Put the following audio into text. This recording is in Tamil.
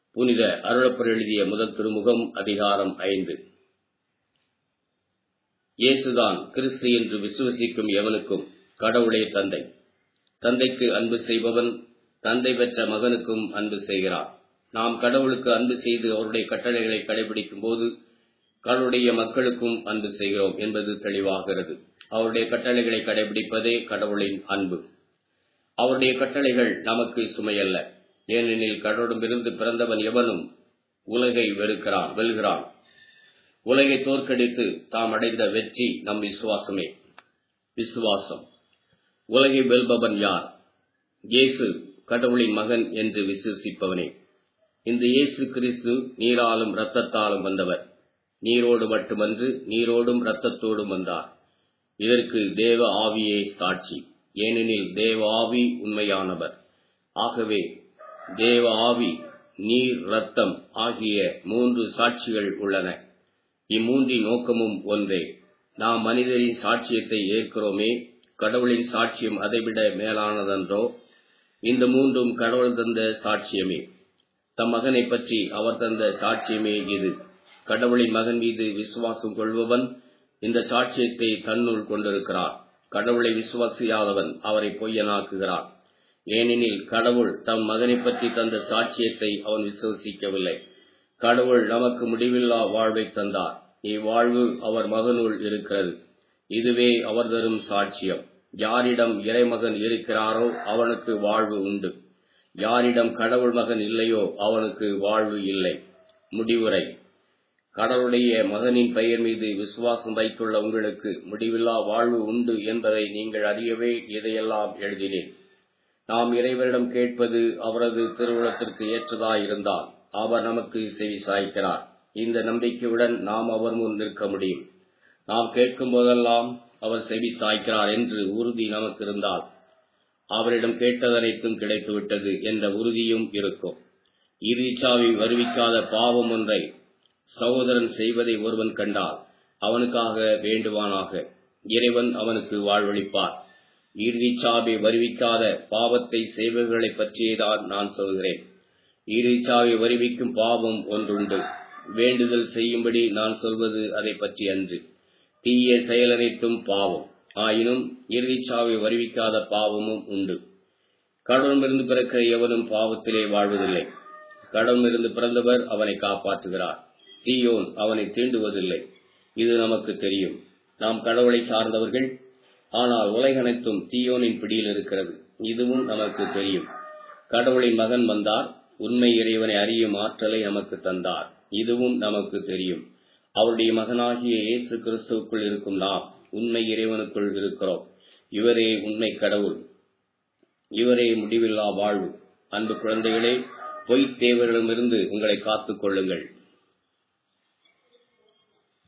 புனித அருளப்பர் எழுதிய முதல் திருமுகம் அதிகாரம் ஐந்து இயேசுதான் கிறிஸ்து என்று விசுவசிக்கும் எவனுக்கும் கடவுளே தந்தை தந்தைக்கு அன்பு செய்பவன் தந்தை பெற்ற மகனுக்கும் அன்பு செய்கிறான் நாம் கடவுளுக்கு அன்பு செய்து அவருடைய கட்டளைகளை கடைபிடிக்கும் போது கடவுளுடைய மக்களுக்கும் அன்பு செய்கிறோம் என்பது தெளிவாகிறது அவருடைய கட்டளைகளை கடைபிடிப்பதே கடவுளின் அன்பு அவருடைய கட்டளைகள் நமக்கு சுமையல்ல ஏனெனில் கடவுளிடமிருந்து பிறந்தவன் எவனும் உலகை வெறுக்கிறான் வெல்கிறான் உலகை தோற்கடித்து தாம் அடைந்த வெற்றி நம் விசுவாசமே விசுவாசம் உலகை வெல்பவன் யார் இயேசு கடவுளின் மகன் என்று விசுவசிப்பவனே இந்த இயேசு கிறிஸ்து நீராலும் இரத்தத்தாலும் வந்தவர் நீரோடு மட்டுமன்று நீரோடும் இரத்தத்தோடும் வந்தார் இதற்கு தேவ ஆவியே சாட்சி ஏனெனில் தேவ ஆவி உண்மையானவர் ஆகவே தேவ ஆவி நீர் ரத்தம் ஆகிய மூன்று சாட்சிகள் உள்ளன இம்மூன்றின் நோக்கமும் ஒன்றே நாம் மனிதரின் சாட்சியத்தை ஏற்கிறோமே கடவுளின் சாட்சியம் அதைவிட மேலானதன்றோ இந்த மூன்றும் கடவுள் தந்த சாட்சியமே தம் மகனை பற்றி அவர் தந்த சாட்சியமே இது கடவுளின் மகன் மீது விசுவாசம் கொள்பவன் இந்த சாட்சியத்தை தன்னுள் கொண்டிருக்கிறார் கடவுளை விசுவாசியாதவன் அவரை பொய்யனாக்குகிறார் ஏனெனில் கடவுள் தம் மகனை பற்றி தந்த சாட்சியத்தை அவன் விசுவசிக்கவில்லை கடவுள் நமக்கு முடிவில்லா வாழ்வை தந்தார் இவ்வாழ்வு அவர் மகனுள் இருக்கிறது இதுவே அவர் தரும் சாட்சியம் யாரிடம் இறைமகன் இருக்கிறாரோ அவனுக்கு வாழ்வு உண்டு யாரிடம் கடவுள் மகன் இல்லையோ அவனுக்கு வாழ்வு இல்லை முடிவுரை கடவுளுடைய மகனின் பெயர் மீது விசுவாசம் வைத்துள்ள உங்களுக்கு முடிவில்லா வாழ்வு உண்டு என்பதை நீங்கள் அறியவே இதையெல்லாம் எழுதினேன் நாம் இறைவரிடம் கேட்பது அவரது திருவுளத்திற்கு ஏற்றதாயிருந்தால் அவர் நமக்கு செவி சாய்க்கிறார் இந்த நம்பிக்கையுடன் நாம் அவர் முன் நிற்க முடியும் நாம் கேட்கும் போதெல்லாம் அவர் செவி சாய்க்கிறார் என்று உறுதி நமக்கு இருந்தால் அவரிடம் கேட்டதனைத்தும் கிடைத்துவிட்டது என்ற உறுதியும் இருக்கும் இறுதிச்சாவை வருவிக்காத பாவம் ஒன்றை சகோதரன் செய்வதை ஒருவன் கண்டால் அவனுக்காக வேண்டுவானாக இறைவன் அவனுக்கு வாழ்வளிப்பார் ஈர்விச்சாவை வருவிக்காத பாவத்தை செய்பவர்களை பற்றியேதான் நான் சொல்கிறேன் ஈர்விச்சாவை வருவிக்கும் பாவம் ஒன்றுண்டு வேண்டுதல் செய்யும்படி நான் சொல்வது அதை பற்றி அன்று தீய செயலனைத்தும் பாவம் ஆயினும் இறுதிச்சாவை வருவிக்காத பாவமும் உண்டு கடவுளிலிருந்து பிறக்கிற எவனும் பாவத்திலே வாழ்வதில்லை கடவுளிலிருந்து பிறந்தவர் அவனை காப்பாற்றுகிறார் தீயோன் அவனை தீண்டுவதில்லை இது நமக்கு தெரியும் நாம் கடவுளை சார்ந்தவர்கள் ஆனால் உலகனைத்தும் தீயோனின் பிடியில் இருக்கிறது இதுவும் நமக்கு தெரியும் கடவுளின் மகன் வந்தார் உண்மை இறைவனை அறியும் ஆற்றலை நமக்கு தந்தார் இதுவும் நமக்கு தெரியும் அவருடைய மகனாகிய இயேசு கிறிஸ்துவுக்குள் இருக்கும் நாம் உண்மை இறைவனுக்குள் இருக்கிறோம் இவரே உண்மை கடவுள் இவரே முடிவில்லா வாழ்வு அன்பு குழந்தைகளே பொய்த் தேவர்களிடமிருந்து உங்களை காத்துக் கொள்ளுங்கள்